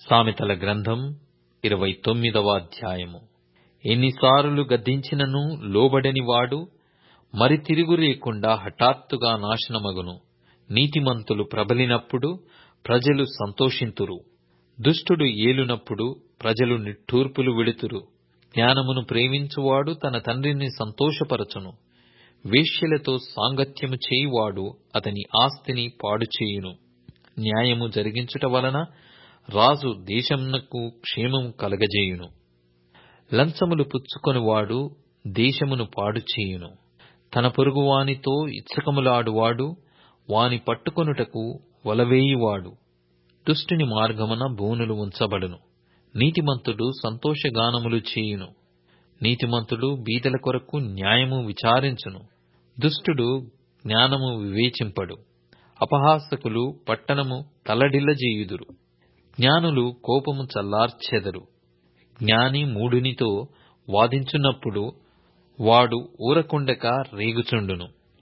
సామెతల గ్రంథం ఇరవై తొమ్మిదవ అధ్యాయము ఎన్నిసార్లు గద్దించినను లోబడని వాడు మరి తిరుగు లేకుండా హఠాత్తుగా నాశనమగును నీతిమంతులు ప్రబలినప్పుడు ప్రజలు సంతోషింతురు దుష్టుడు ఏలునప్పుడు ప్రజలు నిట్టూర్పులు విడుతురు జ్ఞానమును ప్రేమించువాడు తన తండ్రిని సంతోషపరచును వేశ్యలతో సాంగత్యము చేయువాడు అతని ఆస్తిని పాడుచేయును న్యాయము జరిగించుట వలన రాజు దేశమునకు క్షేమము కలగజేయును లంచములు పుచ్చుకొనివాడు దేశమును పాడుచేయును తన పొరుగువానితో ఇచ్చకములాడువాడు వాని పట్టుకొనుటకు వలవేయువాడు దుష్టుని మార్గమున బూనులు ఉంచబడును నీతిమంతుడు సంతోషగానములు చేయును నీతిమంతుడు బీదల కొరకు న్యాయము విచారించును దుష్టుడు జ్ఞానము వివేచింపడు అపహాసకులు పట్టణము తల్లడిల్లజేయుదురు జ్ఞానులు కోపము చల్లార్చెదరు జ్ఞాని మూఢునితో వాదించున్నప్పుడు వాడు ఊరకుండక రేగుచుండును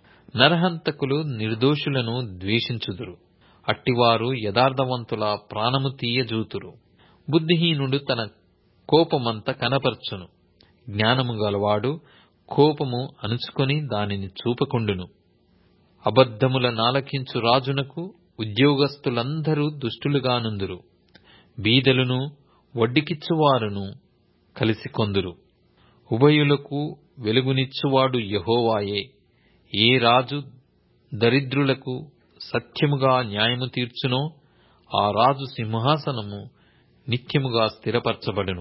నరహంతకులు నిర్దోషులను ద్వేషించుదురు అట్టివారు యథార్థవంతుల ప్రాణము తీయజూతురు బుద్ధిహీనుడు తన కోపమంత కనపర్చును జ్ఞానము గలవాడు కోపము అణుచుకొని దానిని చూపకుండును అబద్ధముల నాలకించు రాజునకు ఉద్యోగస్తులందరూ దుష్టులుగానుందురు బీదలును వడ్డికిచ్చువారును కలిసి కొందురు ఉభయులకు వెలుగునిచ్చువాడు యహోవాయే ఏ రాజు దరిద్రులకు సత్యముగా న్యాయము తీర్చునో ఆ రాజు సింహాసనము నిత్యముగా స్థిరపరచబడును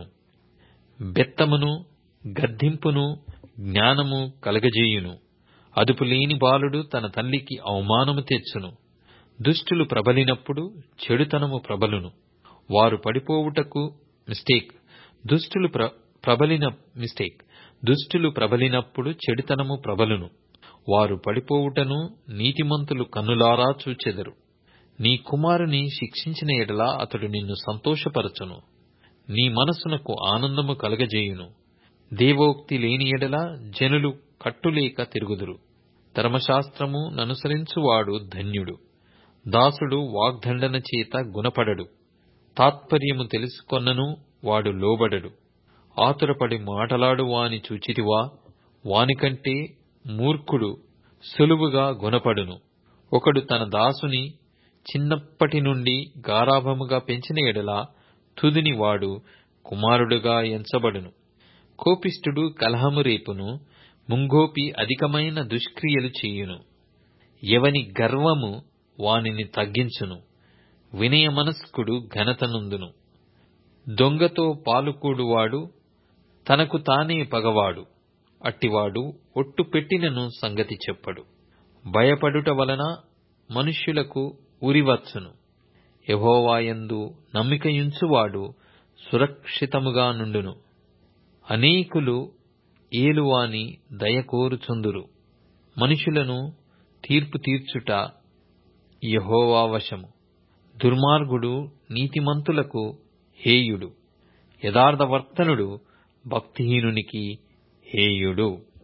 బెత్తమును గద్దింపును జ్ఞానము కలగజేయును అదుపులేని బాలుడు తన తల్లికి అవమానము తెచ్చును దుష్టులు ప్రబలినప్పుడు చెడుతనము ప్రబలును వారు పడిపోవుటకు మిస్టేక్ దుష్టులు ప్రబలిన మిస్టేక్ దుష్టులు ప్రబలినప్పుడు చెడుతనము ప్రబలును వారు పడిపోవుటను నీతిమంతులు కన్నులారా చూచెదరు నీ కుమారుని శిక్షించిన ఎడల అతడు నిన్ను సంతోషపరచును నీ మనస్సునకు ఆనందము కలగజేయును దేవోక్తి లేని ఎడల జనులు కట్టులేక తిరుగుదురు ధర్మశాస్త్రము ననుసరించువాడు ధన్యుడు దాసుడు వాగ్దండన చేత గుణపడడు తాత్పర్యము తెలుసుకొన్నను వాడు లోబడడు ఆతురపడి మాటలాడు వాని చూచితివా వానికంటే మూర్ఖుడు సులువుగా గుణపడును ఒకడు తన దాసుని చిన్నప్పటి నుండి గారాభముగా పెంచిన ఎడల తుదిని వాడు కుమారుడుగా ఎంచబడును కోపిష్ఠుడు కలహము రేపును ముంగోపి అధికమైన దుష్క్రియలు చేయును ఎవని గర్వము వానిని తగ్గించును వినయ మనస్కుడు ఘనతనుందును దొంగతో పాలుకూడువాడు తనకు తానే పగవాడు అట్టివాడు ఒట్టు పెట్టినను సంగతి చెప్పడు భయపడుట వలన మనుష్యులకు ఉరివచ్చును యహోవాయందు నమ్మికయుంచువాడు సురక్షితముగా నుండును అనేకులు ఏలువాని దయకోరుచుందురు మనుషులను తీర్పు తీర్చుట యహోవా వశము దుర్మార్గుడు నీతిమంతులకు హేయుడు యథార్థవర్తనుడు భక్తిహీనునికి హేయుడు